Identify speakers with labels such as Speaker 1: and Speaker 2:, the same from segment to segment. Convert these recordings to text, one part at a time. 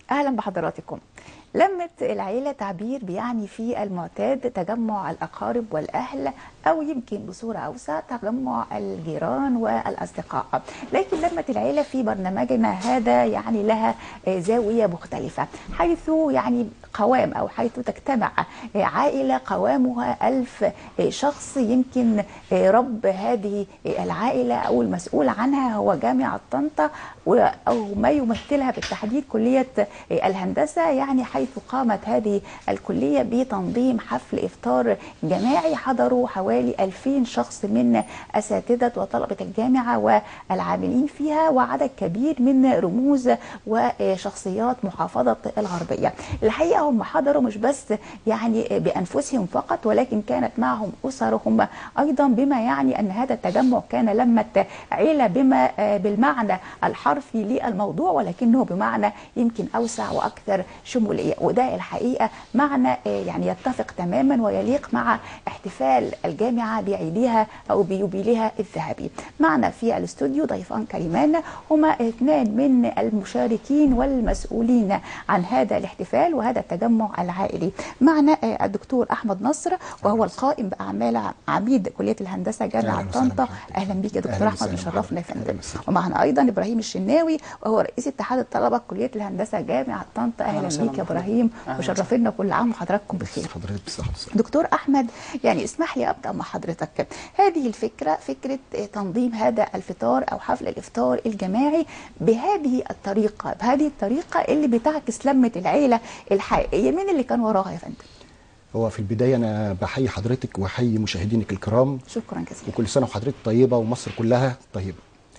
Speaker 1: أهلا بحضراتكم لمة العيلة تعبير بيعني فيه المعتاد تجمع الأقارب والأهل أو يمكن بصورة أوسع تجمع الجيران والأصدقاء لكن لمة العيلة في برنامجنا هذا يعني لها زاوية مختلفة حيث يعني قوام أو حيث تجتمع عائلة قوامها ألف شخص يمكن رب هذه العائلة أو المسؤول عنها هو جامعة طنطا أو ما يمثلها بالتحديد كلية الهندسة يعني حيث قامت هذه الكلية بتنظيم حفل إفطار جماعي حضروا حوالي 2000 شخص من أساتذة وطلبة الجامعة والعاملين فيها وعدد كبير من رموز وشخصيات محافظة الغربية الحقيقة هم حضروا مش بس يعني بأنفسهم فقط ولكن كانت معهم أسرهم أيضا بما يعني أن هذا التجمع كان لمة عيلة بما بالمعنى الحرفي للموضوع ولكنه بمعنى يمكن أوسع وأكثر شمولية وده الحقيقة معنى يعني يتفق تماما ويليق مع احتفال الجامعة بعيدها أو بيوبيلها الذهبي معنا في الاستوديو ضيفان كريمان هما اثنان من المشاركين والمسؤولين عن هذا الاحتفال وهذا التجمع العائلي معنا الدكتور أحمد نصر وهو القائم بأعمال عميد كلية الهندسة جامعة طنطا أهلا بك يا دكتور أحمد مشرفنا يا فندم ومعنا أيضا إبراهيم الشناوي وهو رئيس اتحاد الطلبة كلية الهندسة جامعة طنطا أهلا بك يا إبراهيم وشرفنا كل عام وحضراتكم بخير دكتور أحمد يعني اسمح لي أبدأ مع حضرتك هذه الفكرة فكرة تنظيم هذا الفطار أو حفل الإفطار الجماعي بهذه الطريقة بهذه الطريقة اللي بتعكس لمة العيلة الحقيقية مين اللي كان وراها يا فندم؟
Speaker 2: هو في البداية أنا بحيي حضرتك وأحيي مشاهدينك الكرام
Speaker 1: شكرا جزيلا
Speaker 2: وكل سنة وحضرتك طيبة ومصر كلها طيبة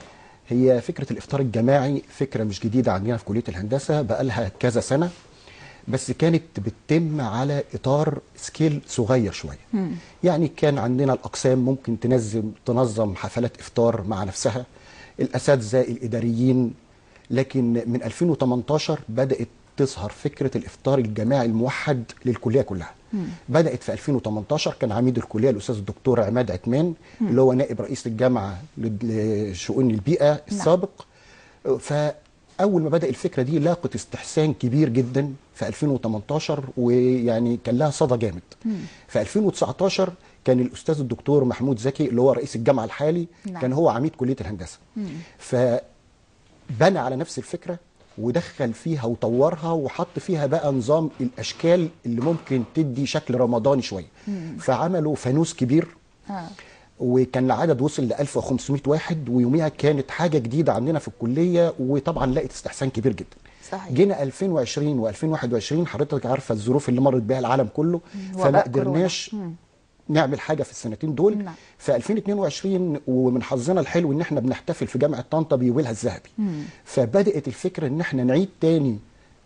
Speaker 2: هي فكرة الإفطار الجماعي فكرة مش جديدة عندنا في كلية الهندسة بقالها كذا سنة بس كانت بتتم على إطار سكيل صغير شوية
Speaker 1: مم.
Speaker 2: يعني كان عندنا الأقسام ممكن تنظم تنظم حفلات إفطار مع نفسها الأساتذة الإداريين لكن من 2018 بدأت تظهر فكرة الإفطار الجماعي الموحد للكلية كلها
Speaker 1: مم.
Speaker 2: بدأت في 2018 كان عميد الكلية الأستاذ الدكتور عماد عثمان اللي هو نائب رئيس الجامعة لشؤون البيئة السابق فأول ما بدأ الفكرة دي لاقت استحسان كبير جدا في 2018 ويعني كان لها صدى جامد
Speaker 1: مم.
Speaker 2: في 2019 كان الأستاذ الدكتور محمود زكي اللي هو رئيس الجامعة الحالي
Speaker 1: نعم.
Speaker 2: كان هو عميد كلية الهندسة
Speaker 1: مم.
Speaker 2: فبنى على نفس الفكرة ودخل فيها وطورها وحط فيها بقى نظام الاشكال اللي ممكن تدي شكل رمضاني شويه
Speaker 1: مم.
Speaker 2: فعملوا فانوس كبير
Speaker 1: ها.
Speaker 2: وكان العدد وصل ل 1500 واحد ويوميها كانت حاجه جديده عندنا في الكليه وطبعا لقت استحسان كبير جدا
Speaker 1: صحيح
Speaker 2: جينا 2020 و2021 حضرتك عارفه الظروف اللي مرت بها العالم كله
Speaker 1: وباء
Speaker 2: فما
Speaker 1: كورونا.
Speaker 2: قدرناش
Speaker 1: مم.
Speaker 2: نعمل حاجه في السنتين دول
Speaker 1: نعم.
Speaker 2: في 2022 ومن حظنا الحلو ان احنا بنحتفل في جامعه طنطا بيوبيلها الذهبي
Speaker 1: مم.
Speaker 2: فبدات الفكره ان احنا نعيد تاني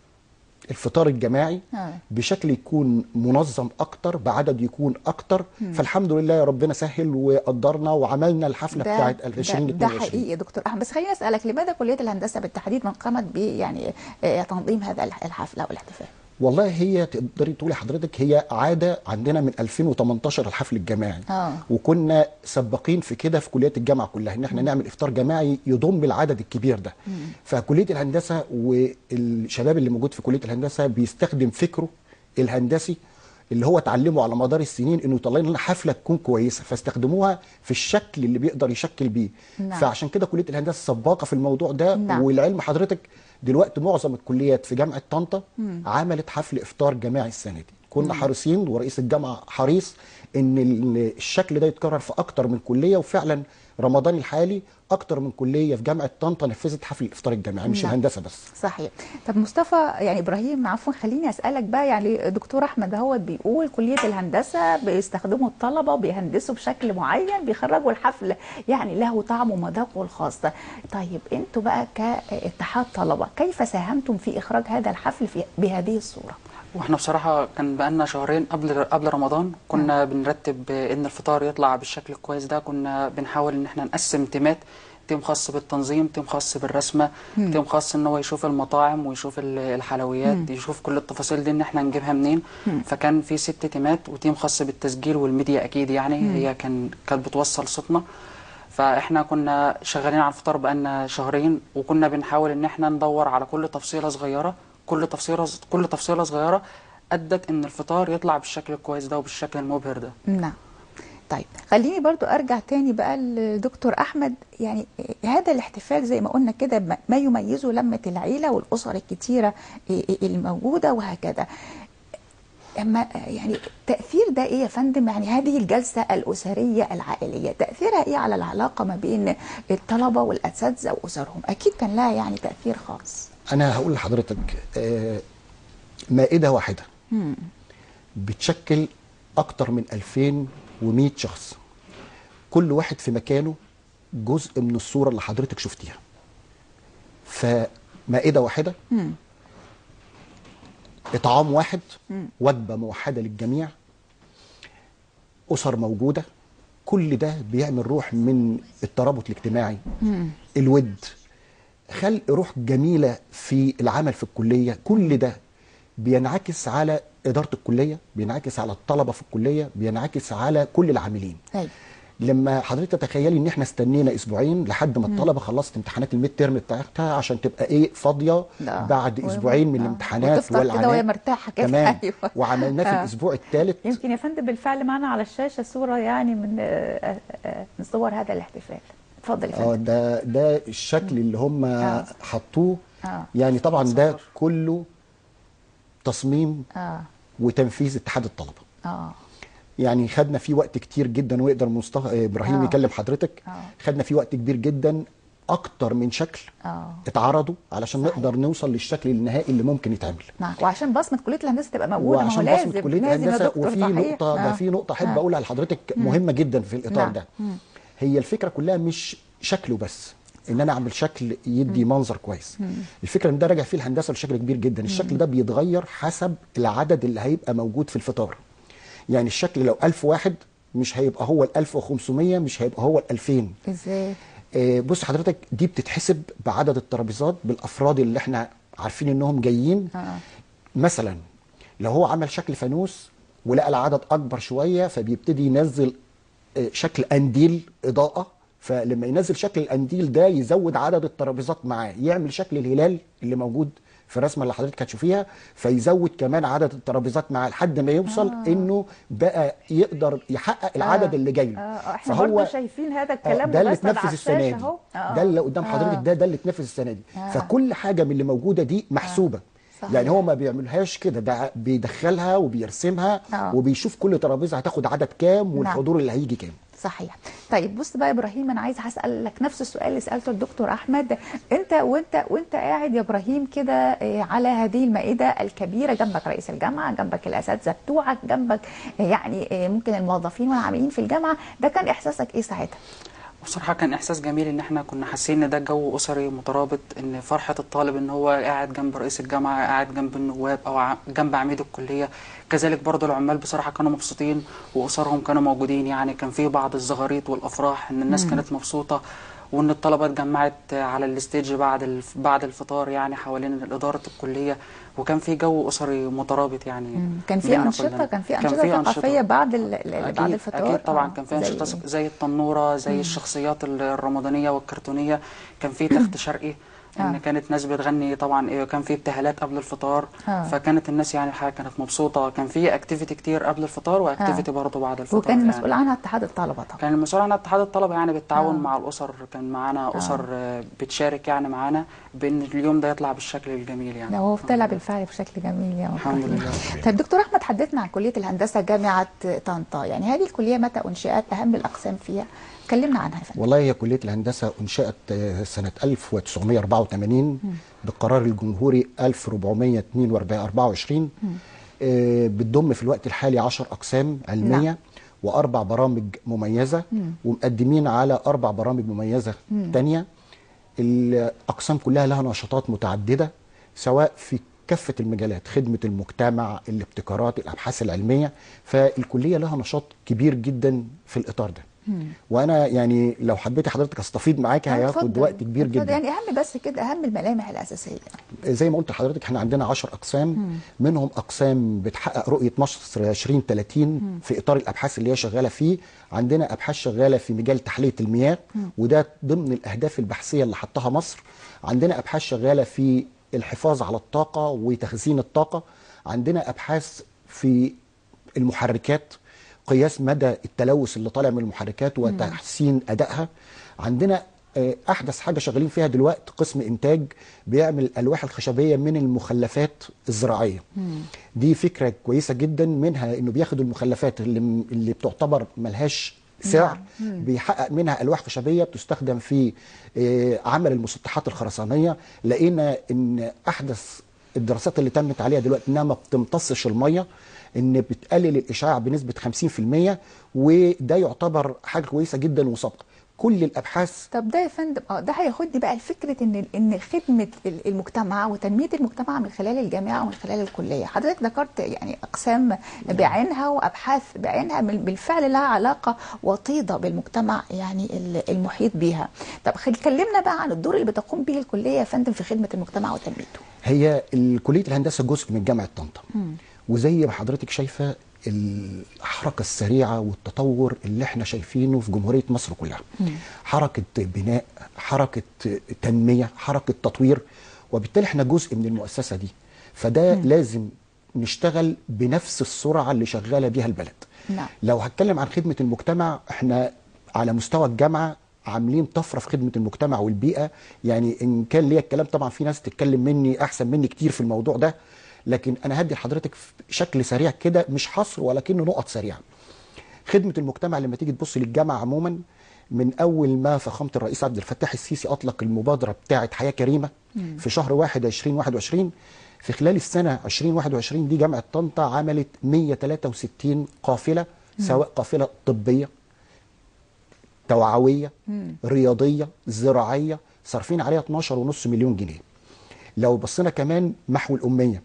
Speaker 2: الفطار الجماعي
Speaker 1: آه.
Speaker 2: بشكل يكون منظم اكتر بعدد يكون اكتر فالحمد لله ربنا سهل وقدرنا وعملنا الحفله
Speaker 1: ده,
Speaker 2: بتاعه
Speaker 1: ده, ده
Speaker 2: 2022
Speaker 1: حقيقي يا دكتور احمد بس خليني اسالك لماذا كليه الهندسه بالتحديد من قامت ب يعني آه، تنظيم هذا الح- الحفله او الاحتفال؟
Speaker 2: والله هي تقدري تقولي حضرتك هي عاده عندنا من 2018 الحفل الجماعي
Speaker 1: اه
Speaker 2: وكنا سباقين في كده في كليات الجامعه كلها ان احنا نعمل افطار جماعي يضم العدد الكبير ده فكليه الهندسه والشباب اللي موجود في كليه الهندسه بيستخدم فكره الهندسي اللي هو اتعلمه على مدار السنين انه يطلع لنا حفله تكون كويسه فاستخدموها في الشكل اللي بيقدر يشكل بيه
Speaker 1: نعم.
Speaker 2: فعشان كده كليه الهندسه سباقه في الموضوع ده
Speaker 1: نعم.
Speaker 2: والعلم حضرتك دلوقتي معظم الكليات في جامعه طنطا عملت حفل افطار جماعي السنه دي كنا حريصين ورئيس الجامعه حريص ان ال- الشكل ده يتكرر في اكتر من كليه وفعلا رمضان الحالي اكتر من كليه في جامعه طنطا نفذت حفل الافطار الجماعي مش
Speaker 1: نعم.
Speaker 2: الهندسه بس
Speaker 1: صحيح طب مصطفى يعني ابراهيم عفوا خليني اسالك بقى يعني دكتور احمد هو بيقول كليه الهندسه بيستخدموا الطلبه بيهندسوا بشكل معين بيخرجوا الحفل يعني له طعم ومذاقه الخاص طيب انتوا بقى كاتحاد طلبه كيف ساهمتم في اخراج هذا الحفل في بهذه الصوره
Speaker 3: واحنا بصراحة كان بقالنا شهرين قبل قبل رمضان كنا بنرتب ان الفطار يطلع بالشكل الكويس ده كنا بنحاول ان احنا نقسم تيمات تيم خاص بالتنظيم تيم خاص بالرسمة تيم خاص ان هو يشوف المطاعم ويشوف ال- الحلويات يشوف كل التفاصيل دي ان احنا نجيبها منين فكان في ست تيمات وتيم خاص بالتسجيل والميديا اكيد يعني هي كان كانت بتوصل صوتنا فاحنا كنا شغالين على الفطار بقالنا شهرين وكنا بنحاول ان احنا ندور على كل تفصيلة صغيرة كل تفصيله كل تفصيله صغيره ادت ان الفطار يطلع بالشكل الكويس ده وبالشكل المبهر ده
Speaker 1: نعم طيب خليني برضو ارجع تاني بقى لدكتور احمد يعني هذا الاحتفال زي ما قلنا كده ما- ما يميزه لمة العيلة والاسر الكتيرة الموجودة وهكذا اما يعني تاثير ده ايه يا فندم يعني هذه الجلسه الاسريه العائليه تاثيرها ايه على العلاقه ما بين الطلبه والاساتذه واسرهم اكيد كان لها يعني تاثير خاص
Speaker 2: انا هقول لحضرتك آه، مائده واحده بتشكل اكتر من 2100 شخص كل واحد في مكانه جزء من الصوره اللي حضرتك شفتيها فمائده واحده اطعام واحد وجبه موحده للجميع اسر موجوده كل ده بيعمل روح من الترابط الاجتماعي الود خلق روح جميله في العمل في الكليه كل ده بينعكس على اداره الكليه بينعكس على الطلبه في الكليه بينعكس على كل العاملين
Speaker 1: أيوة.
Speaker 2: لما حضرتك تتخيلي ان احنا استنينا اسبوعين لحد ما الطلبه خلصت امتحانات الميد تيرم بتاعتها عشان تبقى ايه فاضيه
Speaker 1: لا.
Speaker 2: بعد
Speaker 1: و-
Speaker 2: اسبوعين من
Speaker 1: آه.
Speaker 2: الامتحانات
Speaker 1: وتفطر كده وهي مرتاحة كده.
Speaker 2: تمام
Speaker 1: أيوة.
Speaker 2: وعملناه في
Speaker 1: آه.
Speaker 2: الاسبوع الثالث
Speaker 4: يمكن يا فندم بالفعل معنا على الشاشة صورة يعني من آه، آه،
Speaker 1: من صور هذا الاحتفال اتفضل يا
Speaker 2: اه
Speaker 1: فندم
Speaker 2: ده ده الشكل اللي هم
Speaker 1: آه.
Speaker 2: حطوه
Speaker 1: آه.
Speaker 2: يعني طبعا ده
Speaker 3: تصور.
Speaker 2: كله تصميم
Speaker 1: اه
Speaker 2: وتنفيذ اتحاد الطلبه
Speaker 1: اه
Speaker 2: يعني خدنا فيه وقت كتير جدا ويقدر مصطفى ابراهيم
Speaker 1: آه.
Speaker 2: يكلم حضرتك
Speaker 1: آه.
Speaker 2: خدنا فيه وقت كبير جدا اكتر من شكل
Speaker 1: اه
Speaker 2: اتعرضوا علشان
Speaker 1: صحيح.
Speaker 2: نقدر نوصل للشكل النهائي اللي ممكن يتعمل
Speaker 1: نعم وعشان بصمه كليه الهندسه تبقى موجوده ما هو
Speaker 2: وعشان
Speaker 1: لازم
Speaker 2: بصمه كليه
Speaker 1: لازم يا
Speaker 2: الهندسه
Speaker 1: دكتور
Speaker 2: وفي
Speaker 1: صحيح.
Speaker 2: نقطه ده
Speaker 1: آه.
Speaker 2: في نقطه احب
Speaker 1: آه.
Speaker 2: اقولها لحضرتك مهمه جدا في الاطار
Speaker 1: نعم.
Speaker 2: ده هي الفكره كلها مش شكله بس ان انا اعمل شكل يدي منظر كويس الفكره ان ده راجع فيه الهندسه لشكل كبير جدا الشكل ده بيتغير حسب العدد اللي هيبقى موجود في الفطار يعني الشكل لو 1000 واحد مش هيبقى هو ال 1500 مش هيبقى هو ال 2000
Speaker 1: ازاي
Speaker 2: آه، بص حضرتك دي بتتحسب بعدد الترابيزات بالافراد اللي احنا عارفين انهم جايين
Speaker 1: آه.
Speaker 2: مثلا لو هو عمل شكل فانوس ولقى العدد اكبر شويه فبيبتدي ينزل آه، شكل قنديل اضاءه فلما ينزل شكل القنديل ده يزود عدد الترابيزات معاه يعمل شكل الهلال اللي موجود في الرسمه اللي حضرتك هتشوفيها فيزود كمان عدد الترابيزات معاه لحد ما يوصل آه. انه بقى يقدر يحقق العدد
Speaker 1: آه.
Speaker 2: اللي جاي له
Speaker 4: آه، احنا برضه شايفين هذا
Speaker 2: آه،
Speaker 4: الكلام
Speaker 2: ده اللي
Speaker 4: ممثل على
Speaker 2: اتنفذ السنه
Speaker 4: الشاشة
Speaker 2: دي
Speaker 4: اهو آه.
Speaker 2: ده اللي قدام حضرتك
Speaker 1: آه.
Speaker 2: ده ده اللي اتنفذ السنه دي
Speaker 1: آه.
Speaker 2: فكل حاجه من اللي موجوده دي محسوبه
Speaker 1: صحيح.
Speaker 2: يعني هو ما بيعملهاش كده ده بيدخلها وبيرسمها
Speaker 1: آه.
Speaker 2: وبيشوف كل ترابيزه هتاخد عدد كام والحضور اللي هيجي كام
Speaker 1: صحيح طيب بص بقى يا ابراهيم انا عايزه هسالك نفس السؤال اللي سالته الدكتور احمد انت وانت وانت قاعد يا ابراهيم كده آه، على هذه المائده الكبيره جنبك رئيس الجامعه جنبك الاساتذه بتوعك جنبك آه، يعني آه، ممكن الموظفين والعاملين في الجامعه ده كان احساسك ايه ساعتها
Speaker 3: بصراحة كان إحساس جميل إن إحنا كنا حاسين إن ده جو أسري مترابط إن فرحة الطالب إن هو قاعد جنب رئيس الجامعة قاعد جنب النواب أو ع- جنب عميد الكلية كذلك برضو العمال بصراحة كانوا مبسوطين وأسرهم كانوا موجودين يعني كان في بعض الزغاريط والأفراح إن الناس كانت مبسوطة وإن الطلبة اتجمعت على الستيج بعد الف بعد الفطار يعني حوالين إدارة الكلية وكان في جو أسري مترابط يعني
Speaker 1: كان في
Speaker 3: بينا
Speaker 1: انشطه
Speaker 3: كلنا.
Speaker 1: كان في انشطه ثقافيه بعد ال- ال- بعد الفطار
Speaker 3: اكيد طبعا
Speaker 1: آه،
Speaker 3: كان في
Speaker 1: زي
Speaker 3: انشطه
Speaker 1: إيه؟
Speaker 3: زي التنوره زي الشخصيات ال- الرمضانيه والكرتونيه كان في تخت شرقي
Speaker 1: آه.
Speaker 3: ان كانت ناس بتغني طبعا إيه، كان في ابتهالات قبل الفطار
Speaker 1: آه.
Speaker 3: فكانت الناس يعني الحقيقه كانت مبسوطه كان في اكتيفيتي كتير قبل الفطار واكتيفيتي برضه بعد الفطار
Speaker 1: وكان
Speaker 3: يعني.
Speaker 1: المسؤول عنها اتحاد الطلبه طبعا
Speaker 3: كان المسؤول عن اتحاد الطلبه يعني بالتعاون
Speaker 1: آه.
Speaker 3: مع الاسر كان معانا اسر آه. بتشارك يعني معانا بان اليوم ده يطلع بالشكل الجميل يعني
Speaker 1: ده هو طلع بالفعل بشكل جميل يا
Speaker 3: الحمد
Speaker 1: إبراهيم.
Speaker 3: لله.
Speaker 1: طيب دكتور احمد حدثنا عن كليه الهندسه جامعه طنطا يعني هذه الكليه متى انشئت اهم الاقسام فيها كلمنا عنها يا فندم
Speaker 2: والله هي كليه الهندسه انشات آه، سنه 1984 بالقرار الجمهوري 1424 آه، بتضم في الوقت الحالي 10 اقسام علميه
Speaker 1: نعم.
Speaker 2: واربع برامج مميزه ومقدمين على اربع برامج مميزه تانية الاقسام كلها لها نشاطات متعدده سواء في كافه المجالات خدمه المجتمع الابتكارات الابحاث العلميه فالكليه لها نشاط كبير جدا في الاطار ده وانا يعني لو حبيت حضرتك استفيد معاك
Speaker 1: آه،
Speaker 2: هياخد
Speaker 1: اتفضل.
Speaker 2: وقت كبير
Speaker 1: اتفضل.
Speaker 2: جدا
Speaker 1: يعني اهم بس كده اهم الملامح الاساسيه
Speaker 2: زي ما قلت لحضرتك احنا عندنا 10 اقسام منهم اقسام بتحقق رؤيه مصر 2030 في اطار الابحاث اللي هي شغاله فيه عندنا ابحاث شغاله في مجال تحليه المياه وده ضمن الاهداف البحثيه اللي حطها مصر عندنا ابحاث شغاله في الحفاظ على الطاقه وتخزين الطاقه عندنا ابحاث في المحركات قياس مدى التلوث اللي طالع من المحركات وتحسين ادائها عندنا آه، احدث حاجه شغالين فيها دلوقتي قسم انتاج بيعمل الالواح الخشبيه من المخلفات الزراعيه دي فكره كويسه جدا منها انه بياخد المخلفات اللي اللي بتعتبر ملهاش سعر بيحقق منها الواح خشبيه بتستخدم في آه، عمل المسطحات الخرسانيه لقينا ان احدث الدراسات اللي تمت عليها دلوقتي انها ما بتمتصش الميه ان بتقلل الاشعاع بنسبه 50% وده يعتبر حاجه كويسه جدا وسابقه كل الابحاث
Speaker 1: طب ده يا فندم اه ده هياخدني بقى لفكره ان ان خدمه ال- المجتمع وتنميه المجتمع من خلال الجامعه ومن خلال الكليه، حضرتك ذكرت يعني اقسام بعينها وابحاث بعينها من- بالفعل لها علاقه وطيده بالمجتمع يعني ال- المحيط بيها. طب خل- كلمنا بقى عن الدور اللي بتقوم به الكليه يا فندم في خدمه المجتمع وتنميته.
Speaker 2: هي ال- كليه الهندسه جزء من جامعه طنطا وزي ما حضرتك شايفه الحركه السريعه والتطور اللي احنا شايفينه في جمهوريه مصر كلها حركه بناء حركه تنميه حركه تطوير وبالتالي احنا جزء من المؤسسه دي فده لازم نشتغل بنفس السرعه اللي شغاله بيها البلد
Speaker 1: نعم.
Speaker 2: لو هتكلم عن خدمه المجتمع احنا على مستوى الجامعه عاملين طفره في خدمه المجتمع والبيئه يعني ان كان ليا الكلام طبعا في ناس تتكلم مني احسن مني كتير في الموضوع ده لكن انا هدي لحضرتك في شكل سريع كده مش حصر ولكنه نقط سريعه خدمه المجتمع لما تيجي تبص للجامعه عموما من اول ما فخامه الرئيس عبد الفتاح السيسي اطلق المبادره بتاعه حياه كريمه في شهر 1 2021 في خلال السنه 2021 دي جامعه طنطا عملت 163 قافله سواء قافله طبيه توعويه رياضيه زراعيه صارفين عليها 12.5 مليون جنيه لو بصينا كمان محو الاميه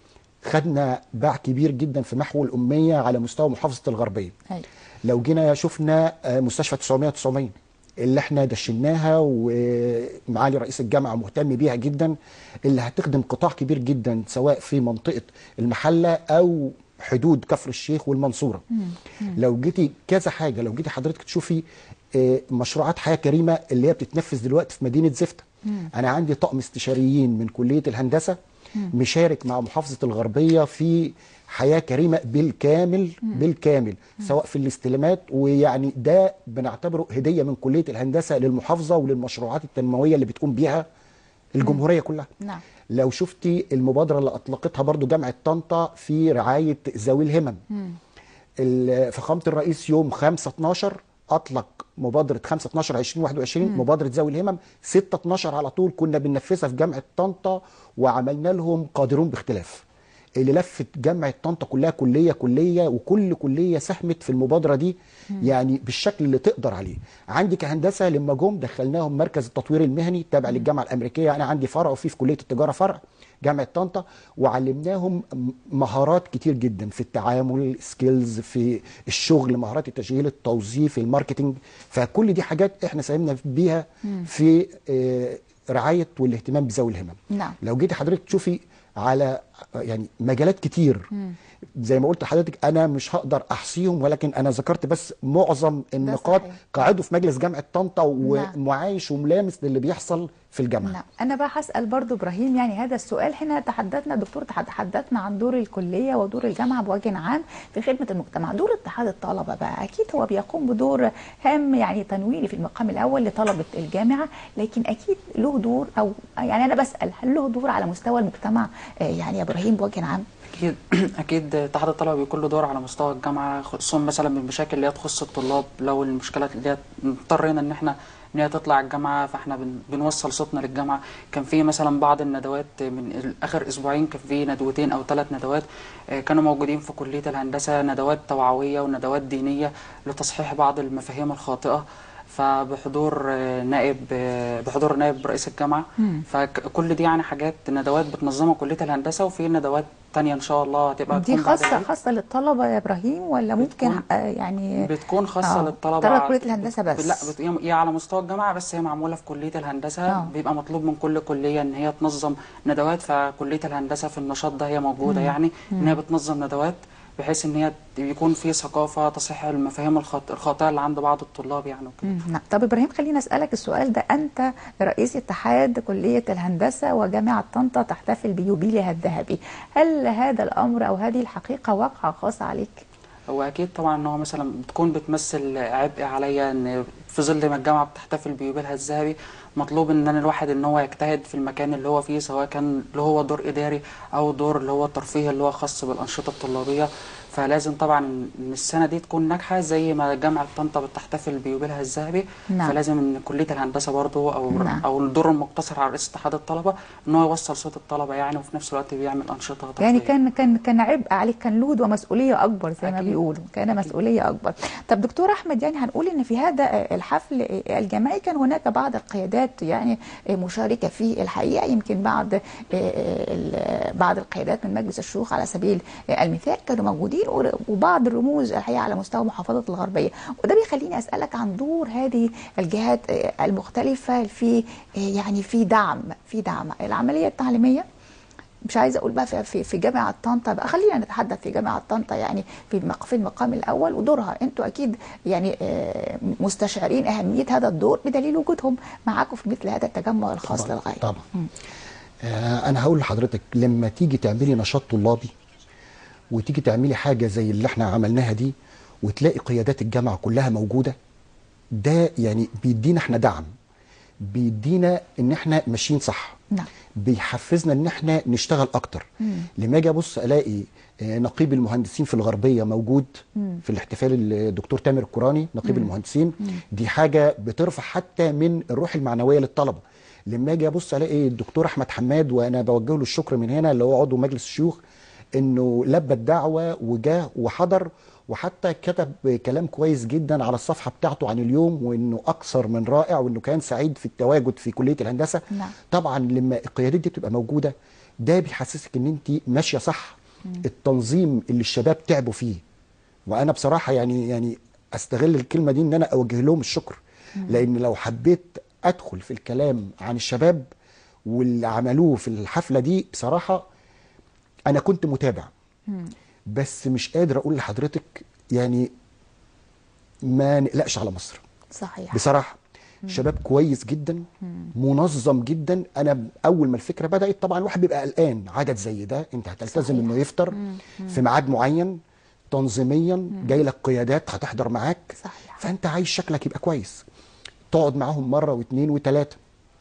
Speaker 2: خدنا باع كبير جدا في محو الاميه على مستوى محافظه الغربيه
Speaker 1: أيوة.
Speaker 2: لو جينا شفنا آه، مستشفى 900 900 اللي احنا دشناها ومعالي رئيس الجامعه مهتم بيها جدا اللي هتخدم قطاع كبير جدا سواء في منطقه المحله او حدود كفر الشيخ والمنصوره لو جيتي كذا حاجه لو جيتي حضرتك تشوفي آه، مشروعات حياه كريمه اللي هي بتتنفذ دلوقتي في مدينه زفته انا عندي طقم استشاريين من كليه الهندسه مشارك مع محافظه الغربيه في حياه كريمه بالكامل بالكامل سواء في الاستلامات ويعني ده بنعتبره هديه من كليه الهندسه للمحافظه وللمشروعات التنمويه اللي بتقوم بيها الجمهوريه كلها
Speaker 1: نعم.
Speaker 2: لو شفتي المبادره اللي اطلقتها برضو جامعه طنطا في رعايه ذوي الهمم ال- فخامه الرئيس يوم 5 12 اطلق مبادره 5 12 2021 مبادره ذوي الهمم 6 12 على طول كنا بننفذها في جامعه طنطا وعملنا لهم قادرون باختلاف اللي لفت جامعه طنطا كلها كليه كليه وكل كليه ساهمت في المبادره دي يعني بالشكل اللي تقدر عليه عندي كهندسه لما جم دخلناهم مركز التطوير المهني تابع للجامعه الامريكيه انا عندي فرع وفي في كليه التجاره فرع جامعه طنطا وعلمناهم م- مهارات كتير جدا في التعامل سكيلز في الشغل مهارات التشغيل التوظيف الماركتينج فكل دي حاجات احنا ساهمنا بيها في آه، رعايه والاهتمام بذوي الهمم
Speaker 1: نعم.
Speaker 2: لو جيتي حضرتك تشوفي على يعني مجالات كتير زي ما قلت لحضرتك انا مش هقدر احصيهم ولكن انا ذكرت بس معظم النقاط
Speaker 1: صحيح.
Speaker 2: كعضو في مجلس جامعه طنطا ومعايش وملامس للي بيحصل في الجامعه
Speaker 1: نعم انا بقى هسال برضو ابراهيم يعني هذا السؤال هنا تحدثنا دكتور تحدثنا عن دور الكليه ودور الجامعه بوجه عام في خدمه المجتمع دور اتحاد الطلبه بقى اكيد هو بيقوم بدور هام يعني تنويري في المقام الاول لطلبه الجامعه لكن اكيد له دور او يعني انا بسال هل له دور على مستوى المجتمع آه، يعني يا ابراهيم بوجه عام
Speaker 3: اكيد اكيد اتحاد الطلبه بيكون له دور على مستوى الجامعه خصوصا مثلا بالمشاكل اللي هي تخص الطلاب لو المشكلات اللي هي اضطرينا ان احنا ان هي تطلع الجامعه فاحنا بن بنوصل صوتنا للجامعه كان في مثلا بعض الندوات من اخر اسبوعين كان في ندوتين او ثلاث ندوات آه، كانوا موجودين في كليه الهندسه ندوات توعويه وندوات دينيه لتصحيح بعض المفاهيم الخاطئه فبحضور آه، نائب آه، بحضور نائب رئيس الجامعه فكل دي يعني حاجات ندوات بتنظمها كليه الهندسه وفي ندوات تانية ان شاء الله هتبقى
Speaker 1: دي
Speaker 3: تكون بعد
Speaker 1: خاصه
Speaker 3: العيد.
Speaker 1: خاصه للطلبه يا ابراهيم ولا ممكن
Speaker 3: بتكون-
Speaker 1: آه، يعني
Speaker 3: بتكون خاصه
Speaker 1: آه،
Speaker 3: للطلبه
Speaker 1: طلبة كلية الهندسة
Speaker 3: بت-
Speaker 1: بس.
Speaker 3: لا بت... هي على مستوى الجامعه بس هي معموله في كليه الهندسه
Speaker 1: آه.
Speaker 3: بيبقى مطلوب من كل كليه ان هي تنظم ندوات فكليه الهندسه في النشاط ده هي موجوده يعني ان هي بتنظم ندوات بحيث ان هي يكون في ثقافه تصحيح المفاهيم الخاط- الخاطئه اللي عند بعض الطلاب يعني وكده
Speaker 1: مم. نعم. طب ابراهيم خليني اسالك السؤال ده انت رئيس اتحاد كليه الهندسه وجامعه طنطا تحتفل بيوبيلها الذهبي هل هذا الامر او هذه الحقيقه واقعه خاصه عليك
Speaker 3: هو اكيد طبعا ان هو مثلا بتكون بتمثل عبء عليا ان في ظل ما الجامعه بتحتفل بيوبيلها الذهبي مطلوب ان أنا الواحد ان هو يجتهد في المكان اللي هو فيه سواء كان اللي هو دور اداري او دور اللي هو الترفيهي اللي هو خاص بالانشطه الطلابيه فلازم طبعا ان السنه دي تكون ناجحه زي ما جامعه طنطا بتحتفل بيوبيلها الذهبي
Speaker 1: نعم.
Speaker 3: فلازم ان كليه الهندسه برضه او
Speaker 1: نعم.
Speaker 3: او الدور المقتصر على رئيس اتحاد الطلبه ان هو يوصل صوت الطلبه يعني وفي نفس الوقت بيعمل انشطه
Speaker 1: يعني
Speaker 3: ترفيهية.
Speaker 1: كان كان كان عبء عليك كان لود ومسؤوليه اكبر زي ما
Speaker 3: أكيد.
Speaker 1: بيقولوا كان مسؤوليه اكبر طب دكتور احمد يعني هنقول ان في هذا الحفل الجماعي كان هناك بعض القيادات يعني مشاركه فيه الحقيقه يمكن بعض ال- بعض القيادات من مجلس الشيوخ على سبيل المثال كانوا موجودين وبعض الرموز الحقيقه على مستوى محافظه الغربيه وده بيخليني اسالك عن دور هذه الجهات المختلفه في يعني في دعم في دعم العمليه التعليميه مش عايزه اقول بقى في في, في جامعه طنطا بقى خلينا نتحدث في جامعه طنطا يعني في المق- في المقام الاول ودورها انتوا اكيد يعني آه، مستشعرين اهميه هذا الدور بدليل وجودهم معاكم في مثل هذا التجمع الخاص
Speaker 2: طبعا
Speaker 1: للغايه
Speaker 2: طبعا آه انا هقول لحضرتك لما تيجي تعملي نشاط طلابي وتيجي تعملي حاجه زي اللي احنا عملناها دي وتلاقي قيادات الجامعه كلها موجوده ده يعني بيدينا احنا دعم بيدينا ان احنا ماشيين صح
Speaker 1: نعم.
Speaker 2: بيحفزنا ان احنا نشتغل اكتر لما اجي ابص الاقي آه، نقيب المهندسين في الغربيه موجود في الاحتفال الدكتور تامر الكوراني نقيب المهندسين دي حاجه بترفع حتى من الروح المعنويه للطلبه لما اجي ابص الاقي الدكتور احمد حماد وانا بوجه له الشكر من هنا اللي هو عضو مجلس الشيوخ انه لبى الدعوه وجاه وحضر وحتى كتب كلام كويس جدا على الصفحه بتاعته عن اليوم وانه اكثر من رائع وانه كان سعيد في التواجد في كليه الهندسه
Speaker 1: نعم.
Speaker 2: طبعا لما القيادات دي بتبقى موجوده ده بيحسسك ان انت ماشيه صح التنظيم اللي الشباب تعبوا فيه وانا بصراحه يعني يعني استغل الكلمه دي ان انا اوجه لهم الشكر لان لو حبيت ادخل في الكلام عن الشباب واللي عملوه في الحفله دي بصراحه انا كنت متابع بس مش قادر اقول لحضرتك يعني ما نقلقش على مصر
Speaker 1: صحيح
Speaker 2: بصراحه شباب كويس جدا منظم جدا انا اول ما الفكره بدات طبعا الواحد بيبقى قلقان عدد زي ده انت هتلتزم
Speaker 1: صحيح.
Speaker 2: انه يفطر في ميعاد معين تنظيميا جاي لك قيادات هتحضر معاك
Speaker 1: صحيح.
Speaker 2: فانت عايز شكلك يبقى كويس تقعد معاهم مره واثنين وثلاثه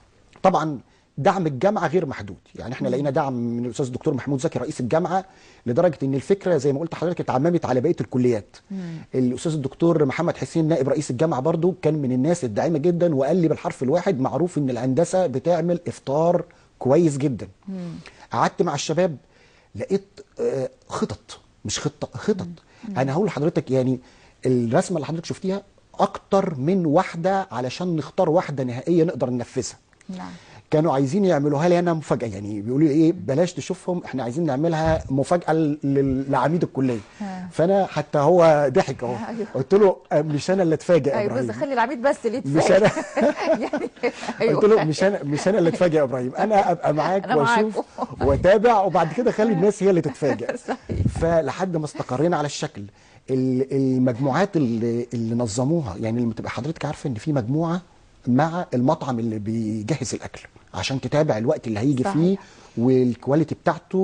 Speaker 2: طبعا دعم الجامعه غير محدود يعني احنا لقينا دعم من الاستاذ الدكتور محمود زكي رئيس الجامعه لدرجه ان الفكره زي ما قلت لحضرتك اتعممت على بقيه الكليات الاستاذ الدكتور محمد حسين نائب رئيس الجامعه برضو كان من الناس الداعمه جدا وقال لي بالحرف الواحد معروف ان الهندسه بتعمل افطار كويس جدا قعدت مع الشباب لقيت آه، خطط مش خطه خطط انا هقول لحضرتك يعني الرسمه اللي حضرتك شفتيها اكتر من واحده علشان نختار واحده نهائيه نقدر ننفذها
Speaker 1: نعم
Speaker 2: كانوا عايزين يعملوها لي انا مفاجاه يعني بيقولوا لي ايه بلاش تشوفهم احنا عايزين نعملها مفاجاه لل- لعميد الكليه
Speaker 1: آه.
Speaker 2: فانا حتى هو ضحك اهو
Speaker 1: أيوه.
Speaker 2: قلت له آه، مش انا اللي اتفاجئ يا
Speaker 1: ايوه بس
Speaker 2: ابراهيم
Speaker 1: خلي العميد بس اللي
Speaker 2: مش
Speaker 1: يتفاجئ
Speaker 2: انا
Speaker 1: يعني
Speaker 2: قلت له مش انا مش انا اللي اتفاجئ يا ابراهيم انا ابقى معاك
Speaker 1: أنا
Speaker 2: واشوف
Speaker 1: معاكم.
Speaker 2: واتابع وبعد كده خلي الناس هي اللي تتفاجئ
Speaker 1: صحيح.
Speaker 2: فلحد ما استقرينا على الشكل ال- المجموعات اللي, اللي نظموها يعني لما تبقى حضرتك عارفه ان في مجموعه مع المطعم اللي بيجهز الاكل عشان تتابع الوقت اللي هيجي
Speaker 1: صحيح.
Speaker 2: فيه والكواليتي بتاعته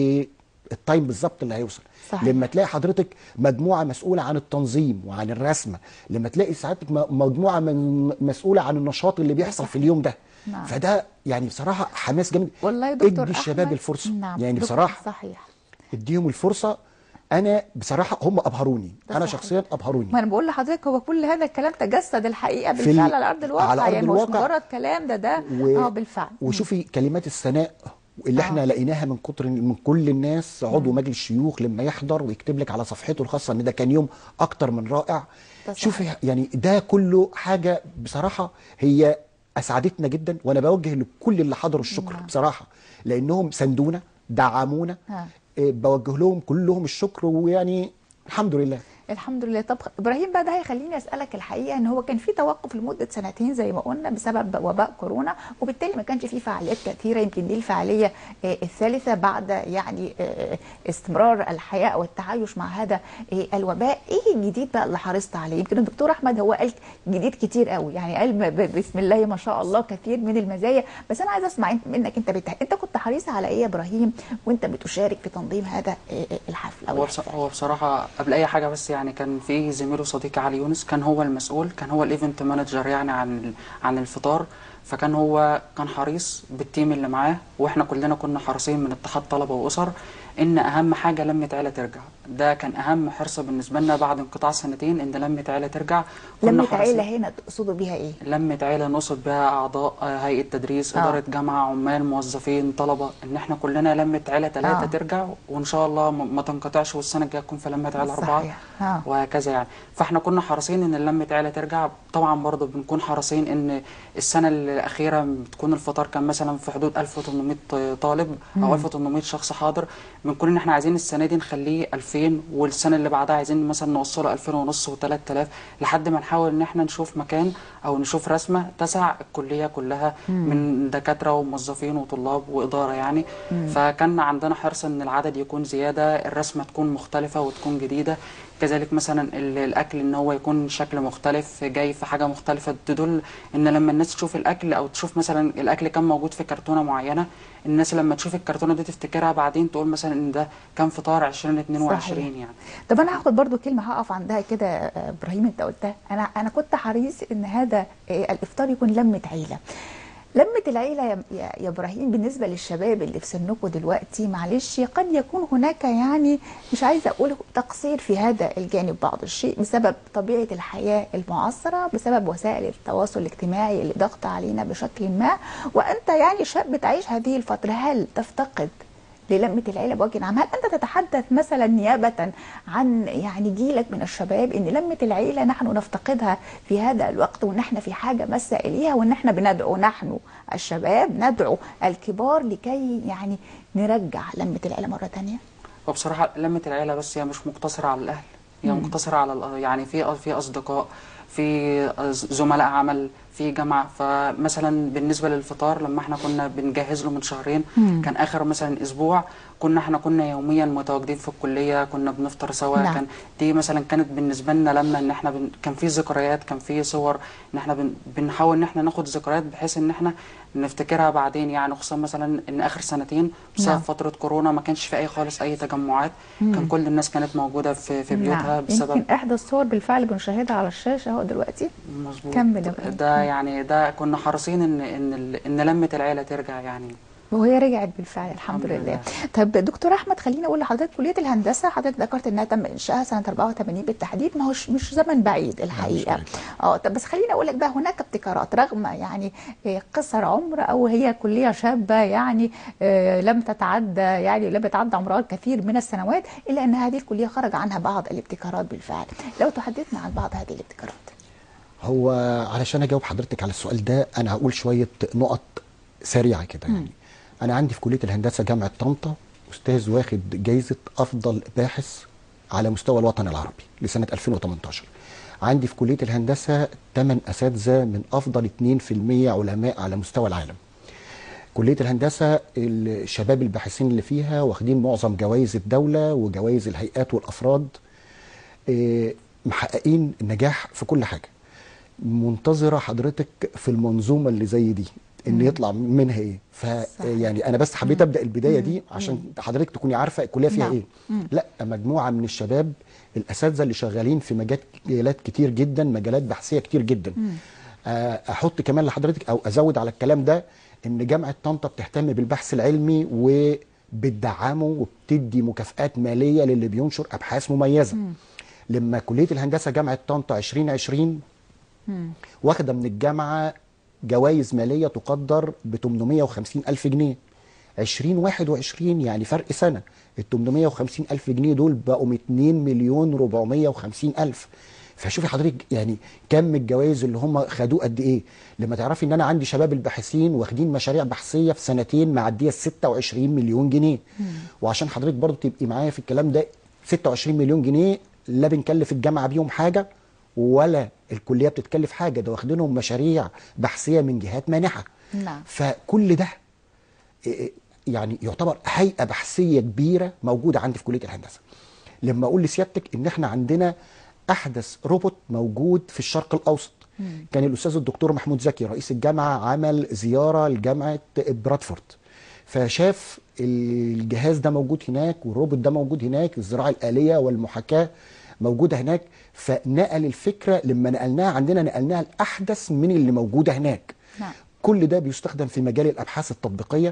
Speaker 2: والتايم بالظبط اللي هيوصل
Speaker 1: صحيح.
Speaker 2: لما تلاقي حضرتك مجموعه مسؤوله عن التنظيم وعن الرسمه لما تلاقي ساعتك م- مجموعه من مسؤوله عن النشاط اللي بيحصل في اليوم ده
Speaker 1: نعم.
Speaker 2: فده يعني بصراحه حماس جامد
Speaker 1: والله يا دكتور
Speaker 2: ادي الشباب
Speaker 1: أحمد،
Speaker 2: الفرصه
Speaker 1: نعم
Speaker 2: يعني
Speaker 1: دكتور،
Speaker 2: بصراحه
Speaker 1: صحيح
Speaker 2: اديهم الفرصه انا بصراحه هم ابهروني
Speaker 1: ده
Speaker 2: انا
Speaker 1: صحيح.
Speaker 2: شخصيا ابهروني
Speaker 1: ما انا بقول لحضرتك هو كل هذا الكلام تجسد الحقيقه
Speaker 2: في
Speaker 1: بالفعل
Speaker 2: ال-
Speaker 1: على ارض الواقع
Speaker 2: على أرض
Speaker 1: يعني مش
Speaker 2: الواقع.
Speaker 1: مجرد كلام ده ده
Speaker 2: و...
Speaker 1: اه بالفعل
Speaker 2: وشوفي كلمات الثناء اللي
Speaker 1: آه.
Speaker 2: احنا لقيناها من كتر من كل الناس عضو مجلس الشيوخ لما يحضر ويكتب لك على صفحته الخاصه ان ده كان يوم اكتر من رائع
Speaker 1: ده صحيح.
Speaker 2: شوفي يعني ده كله حاجه بصراحه هي اسعدتنا جدا وانا بوجه لكل اللي حضروا الشكر
Speaker 1: نعم.
Speaker 2: بصراحه لانهم ساندونا دعمونا
Speaker 1: ها.
Speaker 2: إيه، بوجه لهم كلهم الشكر ويعني الحمد لله
Speaker 1: الحمد لله طب ابراهيم بقى ده هيخليني اسالك الحقيقه ان هو كان في توقف لمده سنتين زي ما قلنا بسبب وباء كورونا وبالتالي ما كانش في فعاليات كثيره يمكن دي الفعاليه آه، الثالثه بعد يعني آه، استمرار الحياه والتعايش مع هذا آه، الوباء ايه الجديد بقى اللي حرصت عليه يمكن الدكتور احمد هو قال جديد كتير قوي يعني قال ب- ب- بسم الله ما شاء الله كثير من المزايا بس انا عايزه اسمع انت- منك انت بتح... انت كنت حريص على ايه يا ابراهيم وانت بتشارك في تنظيم هذا آه، آه، الحفل او
Speaker 3: هو بص-
Speaker 1: الاحتفال
Speaker 3: هو بصراحة قبل أي حاجة بس يعني كان في زميله صديقي علي يونس كان هو المسؤول كان هو الايفنت مانجر يعني عن ال- عن الفطار فكان هو كان حريص بالتيم اللي معاه واحنا كلنا كنا حريصين من اتحاد طلبة وأسر إن أهم حاجة لمة عيلة ترجع ده كان أهم حرص بالنسبة لنا بعد انقطاع سنتين إن لمة عيلة ترجع كنا
Speaker 1: لمة
Speaker 3: حريصين-
Speaker 1: عيله هنا تقصدوا بيها ايه؟
Speaker 3: لمة عيلة نقصد بها أعضاء آه، هيئة تدريس
Speaker 1: آه.
Speaker 3: إدارة جامعة عمال موظفين طلبة إن إحنا كلنا لمة عيلة ثلاثة
Speaker 1: آه.
Speaker 3: ترجع وإن شاء الله ما ما تنقطعش والسنة الجاية تكون في لمة عيلة أربعة
Speaker 1: صحيح. آه.
Speaker 3: وهكذا يعني فإحنا كنا حريصين إن لمة عيلة ترجع طبعا برضه بنكون حريصين إن السنة الأخيرة بتكون الفطار كان مثلا في حدود 1800 طالب أو 1800 شخص حاضر بنكون إن إحنا عايزين السنة دي نخليه 2000 والسنة اللي بعدها عايزين مثلا نوصله 2000 ونص و3000 لحد ما نحاول إن إحنا نشوف مكان او نشوف رسمه تسع الكليه كلها من دكاتره وموظفين وطلاب واداره يعني فكان عندنا حرص ان العدد يكون زياده الرسمه تكون مختلفه وتكون جديده كذلك مثلا ال- الاكل ان هو يكون شكل مختلف جاي في حاجه مختلفه تدل ان لما الناس تشوف الاكل او تشوف مثلا الاكل كان موجود في كرتونه معينه الناس لما تشوف الكرتونه دي تفتكرها بعدين تقول مثلا ان ده كان فطار 2022
Speaker 1: صحيح.
Speaker 3: يعني
Speaker 1: طب انا هاخد برضو كلمه هقف عندها كده آه، ابراهيم انت قلتها انا انا كنت حريص ان هذا آه، الافطار يكون لمه عيله لمة العيلة يا, يا, يا إبراهيم بالنسبة للشباب اللي في سنكم دلوقتي معلش قد يكون هناك يعني مش عايزة أقول تقصير في هذا الجانب بعض الشيء بسبب طبيعة الحياة المعاصرة بسبب وسائل التواصل الاجتماعي اللي ضغط علينا بشكل ما وأنت يعني شاب بتعيش هذه الفترة هل تفتقد للمة العيلة بوجه عام هل أنت تتحدث مثلا نيابة عن يعني جيلك من الشباب أن لمة العيلة نحن نفتقدها في هذا الوقت وأن احنا في حاجة مسة إليها وأن احنا بندعو نحن الشباب ندعو الكبار لكي يعني نرجع لمة العيلة مرة تانية
Speaker 3: وبصراحة لمة العيلة بس هي مش مقتصرة على الأهل هي مقتصرة على الأ- يعني في في أصدقاء في أز- زملاء عمل في جامعة فمثلا بالنسبة للفطار لما احنا كنا بنجهز له من شهرين كان آخر مثلا أسبوع كنا احنا كنا يوميا متواجدين في الكلية كنا بنفطر سوا
Speaker 1: نعم.
Speaker 3: كان دي مثلا كانت بالنسبة لنا لما ان احنا بن... كان في ذكريات كان في صور ان احنا بن... بنحاول ان احنا ناخد ذكريات بحيث ان احنا نفتكرها بعدين يعني خصوصا مثلا ان اخر سنتين بسبب
Speaker 1: نعم.
Speaker 3: فترة كورونا ما كانش في اي خالص اي تجمعات كان كل الناس كانت موجودة في في بيوتها
Speaker 1: نعم.
Speaker 3: بسبب
Speaker 1: يمكن إحدى الصور بالفعل بنشاهدها على الشاشة اهو دلوقتي
Speaker 3: مظبوط
Speaker 1: كمل يا إبراهيم.
Speaker 3: ده يعني ده كنا حريصين ان ان ال- ان لمة العيلة ترجع يعني
Speaker 1: وهي رجعت بالفعل الحمد,
Speaker 3: الحمد
Speaker 1: لله.
Speaker 3: لله.
Speaker 1: طب دكتور احمد خليني اقول لحضرتك كليه الهندسه حضرتك ذكرت انها تم انشائها سنه 84 بالتحديد ما هوش مش زمن بعيد الحقيقه
Speaker 2: بعيد.
Speaker 1: اه طب بس خليني اقول لك بقى هناك ابتكارات رغم يعني آه، قصر عمر او هي كليه شابه يعني آه، لم تتعدى يعني لم يتعدى عمرها الكثير من السنوات الا ان هذه الكليه خرج عنها بعض الابتكارات بالفعل لو تحدثنا عن بعض هذه الابتكارات
Speaker 2: هو علشان اجاوب حضرتك على السؤال ده انا هقول شويه نقط سريعه كده يعني انا عندي في كليه الهندسه جامعه طنطا استاذ واخد جايزه افضل باحث على مستوى الوطن العربي لسنه 2018 عندي في كليه الهندسه 8 اساتذه من افضل 2% علماء على مستوى العالم كليه الهندسه الشباب الباحثين اللي فيها واخدين معظم جوائز الدوله وجوائز الهيئات والافراد إيه، محققين النجاح في كل حاجه منتظره حضرتك في المنظومه اللي زي دي ان يطلع منها ايه ف يعني انا بس حبيت ابدا البدايه دي عشان حضرتك تكوني عارفه الكليه فيها
Speaker 1: نعم.
Speaker 2: ايه لا مجموعه من الشباب الاساتذه اللي شغالين في مجالات كتير جدا مجالات بحثيه كتير جدا آه، احط كمان لحضرتك او ازود على الكلام ده ان جامعه طنطا بتهتم بالبحث العلمي وبتدعمه وبتدي مكافآت ماليه للي بينشر ابحاث مميزه لما كليه الهندسه جامعه طنطا 2020 واخده من الجامعه جوائز ماليه تقدر ب 850 الف جنيه 2021 يعني فرق سنه ال 850 الف جنيه دول بقوا 2 مليون 450 الف فشوفي حضرتك يعني كم الجوائز اللي هم خدوه قد ايه لما تعرفي ان انا عندي شباب الباحثين واخدين مشاريع بحثيه في سنتين معديه ال 26 مليون جنيه وعشان حضرتك برضو تبقي معايا في الكلام ده 26 مليون جنيه لا بنكلف الجامعه بيهم حاجه ولا الكليه بتتكلف حاجه ده واخدينهم مشاريع بحثيه من جهات مانحه
Speaker 1: نعم.
Speaker 2: فكل ده إيه، يعني يعتبر هيئه بحثيه كبيره موجوده عندي في كليه الهندسه لما اقول لسيادتك ان احنا عندنا احدث روبوت موجود في الشرق الاوسط كان الاستاذ الدكتور محمود زكي رئيس الجامعه عمل زياره لجامعه برادفورد فشاف الجهاز ده موجود هناك والروبوت ده موجود هناك الزراعه الاليه والمحاكاه موجوده هناك فنقل الفكره لما نقلناها عندنا نقلناها الاحدث من اللي موجوده هناك
Speaker 1: نعم.
Speaker 2: كل ده بيستخدم في مجال الابحاث التطبيقيه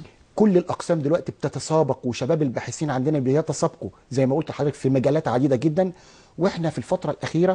Speaker 2: كل الاقسام دلوقتي بتتسابق وشباب الباحثين عندنا بيتسابقوا زي ما قلت لحضرتك في مجالات عديده جدا واحنا في الفتره الاخيره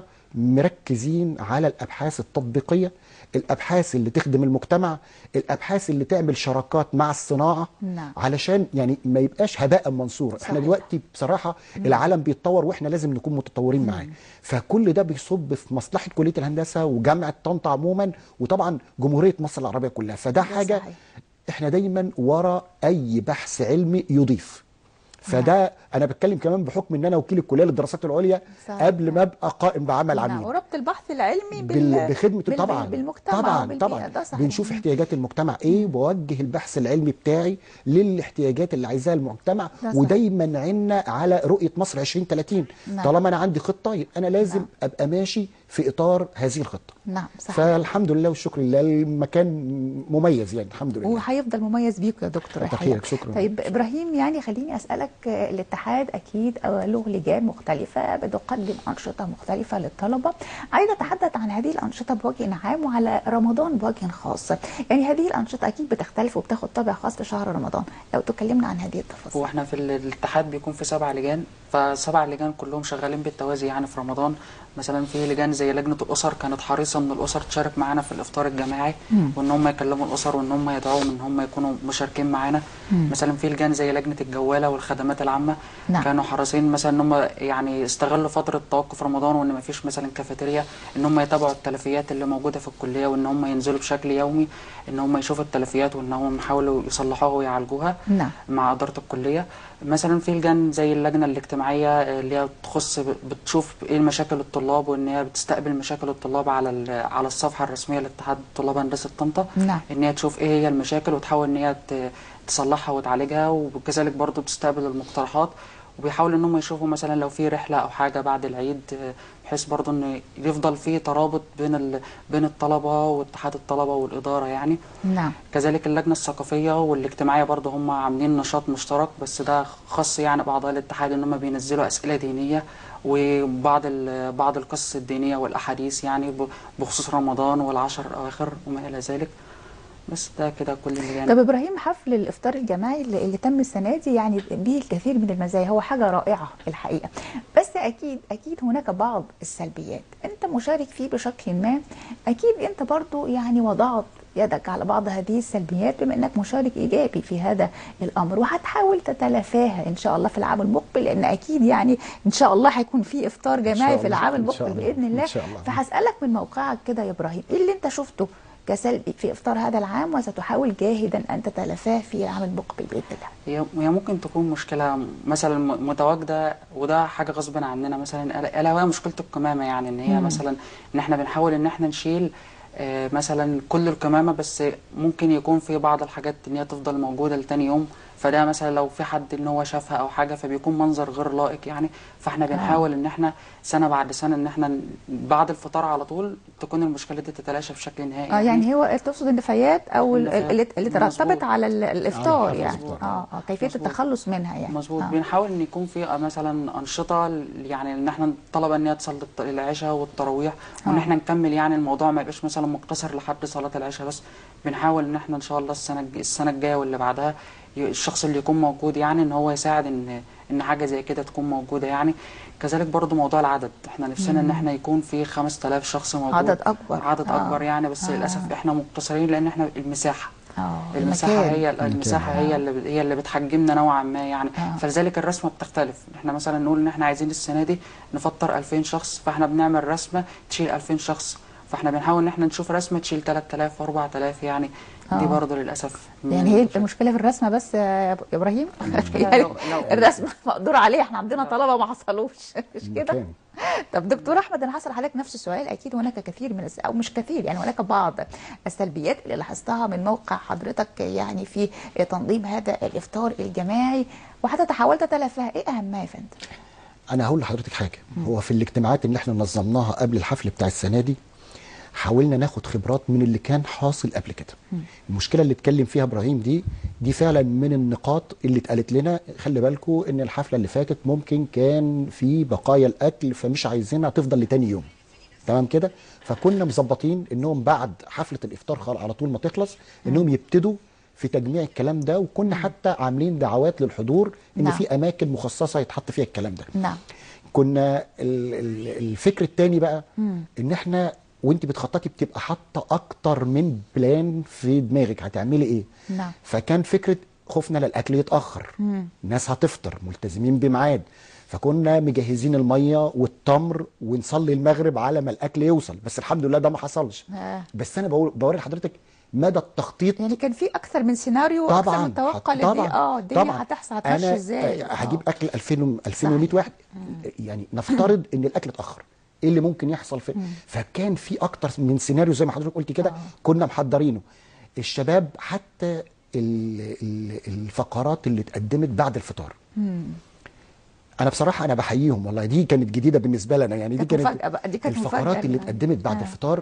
Speaker 2: مركزين على الابحاث التطبيقيه الابحاث اللي تخدم المجتمع الابحاث اللي تعمل شراكات مع الصناعه
Speaker 1: نعم.
Speaker 2: علشان يعني ما يبقاش هباء منصورا احنا
Speaker 1: صحيح.
Speaker 2: دلوقتي بصراحه العالم بيتطور واحنا لازم نكون متطورين معاه فكل ده بيصب في مصلحه كليه الهندسه وجامعه طنطا عموما وطبعا جمهوريه مصر العربيه كلها فده
Speaker 1: ده
Speaker 2: حاجه
Speaker 1: صحيح.
Speaker 2: احنا دايما ورا اي بحث علمي يضيف فده انا بتكلم كمان بحكم ان انا وكيل الكليه للدراسات العليا
Speaker 1: صحيح.
Speaker 2: قبل ما ابقى قائم بعمل
Speaker 1: نعم.
Speaker 2: عميد
Speaker 1: وربط البحث العلمي بال...
Speaker 2: بال- بخدمه
Speaker 1: بال...
Speaker 2: طبعا
Speaker 1: بالمجتمع
Speaker 2: طبعا
Speaker 1: وبالبيئة.
Speaker 2: طبعا
Speaker 1: ده صحيح.
Speaker 2: بنشوف احتياجات المجتمع ايه وبوجه البحث العلمي بتاعي للاحتياجات اللي عايزاها المجتمع
Speaker 1: ده صحيح.
Speaker 2: ودايما عنا على رؤيه مصر 2030
Speaker 1: نعم.
Speaker 2: طالما انا عندي خطه يبقى انا لازم
Speaker 1: نعم.
Speaker 2: ابقى ماشي في اطار هذه الخطه
Speaker 1: نعم صحيح
Speaker 2: فالحمد لله والشكر لله المكان مميز يعني الحمد لله
Speaker 1: وهيفضل مميز بيكم يا دكتور
Speaker 2: كتر
Speaker 1: الحقيقة.
Speaker 2: خيرك، شكراً.
Speaker 1: طيب ابراهيم يعني خليني اسالك آه، الاتحاد اكيد آه، له لجان مختلفه بتقدم انشطه مختلفه للطلبه عايزه اتحدث عن هذه الانشطه بوجه عام وعلى رمضان بوجه خاص يعني هذه الانشطه اكيد بتختلف وبتاخد طابع خاص في شهر رمضان لو تكلمنا عن هذه التفاصيل
Speaker 3: هو احنا في ال- الاتحاد بيكون في سبع لجان فسبع لجان كلهم شغالين بالتوازي يعني في رمضان مثلا في لجان زي لجنه الاسر كانت حريصه ان الاسر تشارك معانا في الافطار الجماعي وان هم يكلموا الاسر وان هم يدعوهم ان هم يكونوا مشاركين معانا مثلا في لجان زي لجنه الجواله والخدمات العامه
Speaker 1: نعم.
Speaker 3: كانوا حريصين مثلا ان هم يعني استغلوا فتره توقف رمضان وان ما فيش مثلا كافيتيريا ان هم يتابعوا التلفيات اللي موجوده في الكليه وان هم ينزلوا بشكل يومي ان هم يشوفوا التلفيات وان هم يحاولوا يصلحوها ويعالجوها
Speaker 1: نعم.
Speaker 3: مع إدارة الكلية مثلا في لجان زي اللجنة الاجتماعية آه، اللي هي تخص ب- بتشوف ايه مشاكل الطلاب وان هي بتستقبل مشاكل الطلاب على ال- على الصفحة الرسمية لاتحاد طلاب هندسة طنطا
Speaker 1: نعم.
Speaker 3: ان هي تشوف ايه هي المشاكل وتحاول ان هي ت- تصلحها وتعالجها وكذلك برضو بتستقبل المقترحات وبيحاولوا ان هم يشوفوا مثلا لو في رحلة او حاجة بعد العيد آه، بحيث برضو ان يفضل في ترابط بين ال... بين الطلبة واتحاد الطلبة والإدارة يعني
Speaker 1: نعم
Speaker 3: كذلك اللجنة الثقافية والاجتماعية برضه هم عاملين نشاط مشترك بس ده خاص يعني بأعضاء الاتحاد إن هم بينزلوا أسئلة دينية وبعض ال- بعض القصص الدينية والأحاديث يعني ب- بخصوص رمضان والعشر الأواخر وما إلى ذلك بس ده كده كل اللي يعني
Speaker 1: طب ابراهيم حفل الافطار الجماعي اللي, اللي تم السنه دي يعني به الكثير من المزايا هو حاجه رائعه الحقيقه بس اكيد اكيد هناك بعض السلبيات انت مشارك فيه بشكل ما اكيد انت برضو يعني وضعت يدك على بعض هذه السلبيات بما انك مشارك ايجابي في هذا الامر وهتحاول تتلافاها ان شاء الله في العام المقبل لان اكيد يعني ان شاء الله هيكون في افطار
Speaker 2: شاء
Speaker 1: جماعي
Speaker 2: الله،
Speaker 1: في العام
Speaker 2: إن شاء
Speaker 1: المقبل
Speaker 2: الله،
Speaker 1: باذن
Speaker 2: إن
Speaker 1: الله
Speaker 2: شاء الله.
Speaker 1: فهسالك من موقعك كده يا ابراهيم ايه اللي انت شفته كسلبي في افطار هذا العام وستحاول جاهدا ان تتلافاه في العام المقبل باذن الله.
Speaker 3: هي هي ممكن تكون مشكلة مثلا م- متواجدة وده حاجة غصب عننا مثلا ألا- ألا وهي مشكلة القمامة يعني إن هي مثلا إن إحنا بنحاول إن إحنا نشيل آه، مثلا كل القمامة بس ممكن يكون في بعض الحاجات إن هي تفضل موجودة لتاني يوم فده مثلا لو في حد إن هو شافها أو حاجة فبيكون منظر غير لائق يعني فإحنا بنحاول إن إحنا سنة بعد سنة إن إحنا ن- بعد الفطار على طول تكون المشكلة دي تتلاشى بشكل نهائي
Speaker 1: اه يعني هو تقصد النفايات او ال-
Speaker 3: النفايات.
Speaker 1: اللي اللي ترتبط
Speaker 3: مظبوط.
Speaker 1: على ال- الافطار
Speaker 2: على
Speaker 1: يعني
Speaker 2: الإفطار.
Speaker 1: اه اه كيفيه
Speaker 3: مظبوط.
Speaker 1: التخلص منها يعني
Speaker 3: مظبوط
Speaker 1: آه.
Speaker 3: بنحاول ان يكون في مثلا انشطه ل- يعني ان احنا الطلبه ان هي تصلي الط- العشاء والتراويح وان
Speaker 1: آه.
Speaker 3: احنا نكمل يعني الموضوع ما يبقاش مثلا مقتصر لحد صلاه العشاء بس بنحاول ان احنا ان شاء الله السنه الج- السنه الجايه واللي بعدها ي- الشخص اللي يكون موجود يعني ان هو يساعد ان ان حاجه زي كده تكون موجوده يعني كذلك برضو موضوع العدد احنا نفسنا ان احنا يكون في 5000 شخص موجود
Speaker 1: عدد أكبر.
Speaker 3: عدد
Speaker 1: آه.
Speaker 3: اكبر يعني بس
Speaker 1: آه.
Speaker 3: للاسف احنا مقتصرين لان احنا المساحه
Speaker 1: اه
Speaker 3: المساحة
Speaker 1: المكان.
Speaker 3: هي المساحة هي اللي هي اللي بتحجمنا نوعا ما يعني
Speaker 1: آه.
Speaker 3: فلذلك الرسمة بتختلف احنا مثلا نقول ان احنا عايزين السنة دي نفطر 2000 شخص فاحنا بنعمل رسمة تشيل 2000 شخص فاحنا بنحاول ان احنا نشوف رسمه تشيل 3000 و4000 يعني دي
Speaker 1: آه.
Speaker 3: برضه للاسف
Speaker 1: يعني هي المشكله في الرسمه بس يا أبو- يا ابراهيم يعني
Speaker 3: لو- لو-
Speaker 1: الرسمه مقدور عليها احنا عندنا طلبه ما حصلوش مش كده
Speaker 2: مكان.
Speaker 1: طب دكتور احمد انا هسال حضرتك نفس السؤال اكيد هناك كثير من الس... او مش كثير يعني هناك بعض السلبيات اللي لاحظتها من موقع حضرتك يعني في تنظيم هذا الافطار الجماعي وحتى حاولت تلافاها ايه اهمها يا فندم؟
Speaker 2: انا هقول لحضرتك حاجه هو في الاجتماعات اللي احنا نظمناها قبل الحفل بتاع السنه دي حاولنا ناخد خبرات من اللي كان حاصل قبل كده المشكله اللي اتكلم فيها ابراهيم دي دي فعلا من النقاط اللي اتقالت لنا خلي بالكم ان الحفله اللي فاتت ممكن كان في بقايا الاكل فمش عايزينها تفضل لتاني يوم تمام كده فكنا مظبطين انهم بعد حفله الافطار خال على طول ما تخلص انهم يبتدوا في تجميع الكلام ده وكنا حتى عاملين دعوات للحضور ان
Speaker 1: نعم.
Speaker 2: في اماكن مخصصه يتحط فيها الكلام ده
Speaker 1: نعم
Speaker 2: كنا ال- ال- الفكر التاني بقى ان احنا وانت بتخططي بتبقى حاطه اكتر من بلان في دماغك هتعملي ايه
Speaker 1: نعم.
Speaker 2: فكان فكره خوفنا لا يتاخر الناس هتفطر ملتزمين بميعاد فكنا مجهزين الميه والتمر ونصلي المغرب على ما الاكل يوصل بس الحمد لله ده ما حصلش
Speaker 1: آه.
Speaker 2: بس انا بقول بوري لحضرتك مدى التخطيط
Speaker 1: يعني كان في اكثر من سيناريو واكثر
Speaker 2: طبعا
Speaker 1: من توقع
Speaker 2: هت-
Speaker 1: لدي اه الدنيا
Speaker 2: طبعاً.
Speaker 1: هتحصل هتمشي
Speaker 2: أنا
Speaker 1: ازاي
Speaker 2: آه، هجيب
Speaker 1: آه.
Speaker 2: اكل 2000 و- 2100 واحد يعني نفترض ان الاكل اتاخر ايه اللي ممكن يحصل في فكان في اكتر من سيناريو زي ما حضرتك قلتي كده كنا محضرينه الشباب حتى ال- ال- الفقرات اللي اتقدمت بعد الفطار انا بصراحه انا بحييهم والله دي كانت جديده بالنسبه لنا يعني دي
Speaker 1: كانت
Speaker 2: كانت
Speaker 1: مفاجأة بقى، دي كانت
Speaker 2: الفقرات
Speaker 1: مفاجأة
Speaker 2: اللي
Speaker 1: لنا.
Speaker 2: اتقدمت بعد
Speaker 1: آه.
Speaker 2: الفطار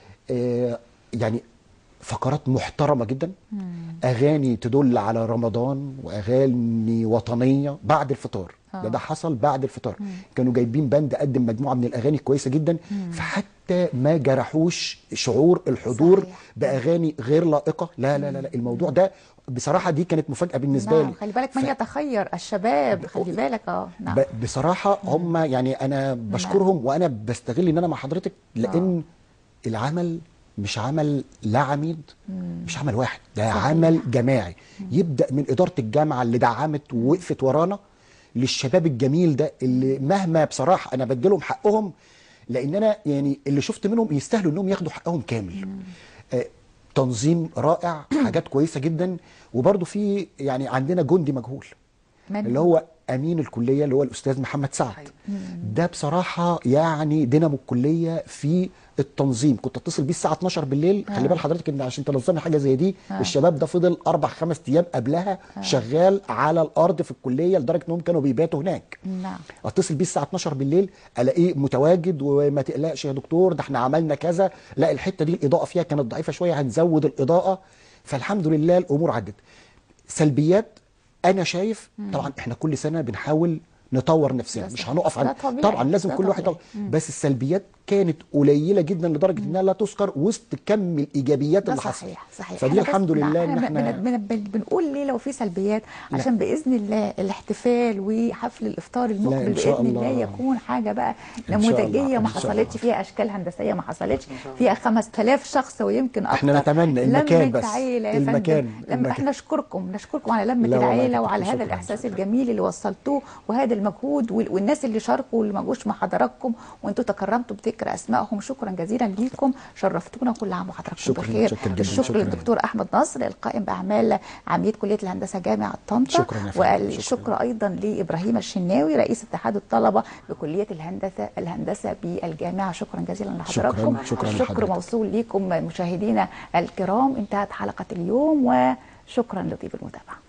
Speaker 2: آه يعني فقرات محترمه جدا اغاني تدل على رمضان واغاني وطنيه بعد الفطار ده ده حصل بعد الفطار كانوا جايبين باند قدم مجموعه من الاغاني كويسه جدا فحتى ما جرحوش شعور الحضور
Speaker 1: صحيح.
Speaker 2: باغاني غير لائقه لا لا لا, لا. الموضوع ده بصراحه دي كانت مفاجاه بالنسبه
Speaker 1: نعم
Speaker 2: لي
Speaker 1: خلي بالك من
Speaker 2: ف-
Speaker 1: يتخير الشباب خلي بالك اه نعم
Speaker 2: ب- بصراحه هم يعني انا بشكرهم وانا بستغل ان انا مع حضرتك لان العمل مش عمل لا عميد مش عمل واحد ده عمل جماعي يبدا من اداره الجامعه اللي دعمت ووقفت ورانا للشباب الجميل ده اللي مهما بصراحه انا بديلهم حقهم لان انا يعني اللي شفت منهم يستاهلوا انهم ياخدوا حقهم كامل آه، تنظيم رائع حاجات كويسه جدا وبرده في يعني عندنا جندي مجهول
Speaker 1: من
Speaker 2: اللي هو امين الكليه اللي هو الاستاذ محمد سعد
Speaker 3: حقيقي.
Speaker 2: ده بصراحه يعني دينامو الكليه في التنظيم كنت اتصل بيه الساعه 12 بالليل خلي بال حضرتك ان عشان تنظمي حاجه زي دي الشباب ده فضل اربع خمس ايام قبلها شغال على الارض في الكليه لدرجه انهم كانوا بيباتوا هناك
Speaker 1: نعم
Speaker 2: اتصل بيه الساعه 12 بالليل الاقيه متواجد وما تقلقش يا دكتور ده احنا عملنا كذا لا الحته دي الاضاءه فيها كانت ضعيفه شويه هنزود الاضاءه فالحمد لله الامور عدت سلبيات انا شايف طبعا احنا كل سنه بنحاول نطور نفسنا
Speaker 1: ده
Speaker 2: مش
Speaker 1: صح.
Speaker 2: هنقف
Speaker 1: ده
Speaker 2: عن
Speaker 1: طبيعي.
Speaker 2: طبعا لازم
Speaker 1: ده
Speaker 2: كل واحد
Speaker 1: طبيعي.
Speaker 2: يطور بس السلبيات كانت قليله جدا لدرجه انها لا تذكر وسط كم الايجابيات
Speaker 1: ده
Speaker 2: اللي حصلت
Speaker 1: صحيح صحيح
Speaker 2: فدي
Speaker 1: إحنا بس
Speaker 2: الحمد
Speaker 1: بن-
Speaker 2: لله ان
Speaker 1: بن-
Speaker 2: احنا
Speaker 1: بن- بن- بنقول ليه لو في سلبيات عشان باذن الله الاحتفال وحفل الافطار المقبل
Speaker 2: إن شاء
Speaker 1: باذن الله
Speaker 2: الله.
Speaker 1: يكون حاجه بقى
Speaker 2: إن شاء الله.
Speaker 1: نموذجيه ما
Speaker 2: إن شاء الله.
Speaker 1: حصلتش فيها اشكال هندسيه ما حصلتش فيها 5000 شخص ويمكن اكتر
Speaker 2: إحنا نتمنى المكان
Speaker 1: لمة
Speaker 2: بس.
Speaker 1: عيله يا
Speaker 2: المكان.
Speaker 1: فندم لما
Speaker 2: المكان.
Speaker 1: احنا نشكركم نشكركم على لمه
Speaker 2: لا والله
Speaker 1: العيله
Speaker 2: كتر
Speaker 1: وعلى هذا
Speaker 2: شكراً.
Speaker 1: الاحساس الجميل اللي وصلتوه وهذا المجهود وال- والناس اللي شاركوا واللي ما جوش مع حضراتكم وانتم تكرمتوا بذكر اسمائهم شكرا جزيلا ليكم شرفتونا كل عام وحضراتكم
Speaker 2: شكراً،
Speaker 1: بخير
Speaker 2: شكراً جداً،
Speaker 1: الشكر
Speaker 2: شكراً.
Speaker 1: للدكتور احمد نصر القائم باعمال عميد كليه الهندسه جامعه طنطا
Speaker 2: شكراً يا فندم،
Speaker 1: والشكر
Speaker 2: شكراً.
Speaker 1: ايضا لابراهيم الشناوي رئيس اتحاد الطلبه بكليه الهندسه الهندسه بالجامعه شكرا جزيلا لحضراتكم
Speaker 2: شكراً
Speaker 1: الشكر
Speaker 2: لحضرتك.
Speaker 1: موصول لكم مشاهدينا الكرام انتهت حلقه اليوم وشكرا لطيب المتابعه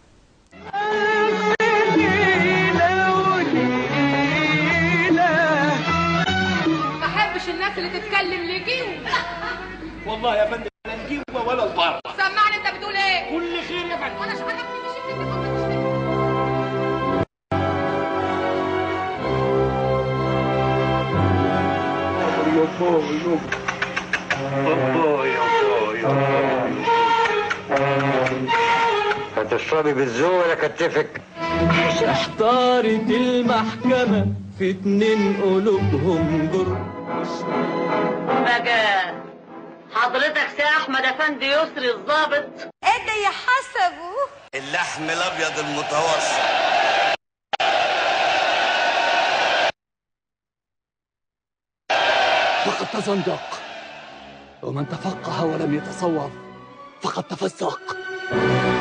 Speaker 5: ما احبش الناس اللي تتكلم لجيو
Speaker 6: والله يا فندم لا الجيوة ولا البر
Speaker 5: سمعني انت بتقول ايه
Speaker 6: كل خير يا فندم
Speaker 5: وانا شغلك مش انت اللي تفكر
Speaker 7: هتشربي بالذوق ولا كتفك
Speaker 8: احتارت المحكمة في اتنين قلوبهم جر
Speaker 9: بقى حضرتك سي احمد افندي يسري الضابط
Speaker 5: ادي حسبه
Speaker 6: اللحم الابيض المتوسط
Speaker 8: فقد تزندق
Speaker 10: ومن تفقه ولم يتصوف فقد تفسق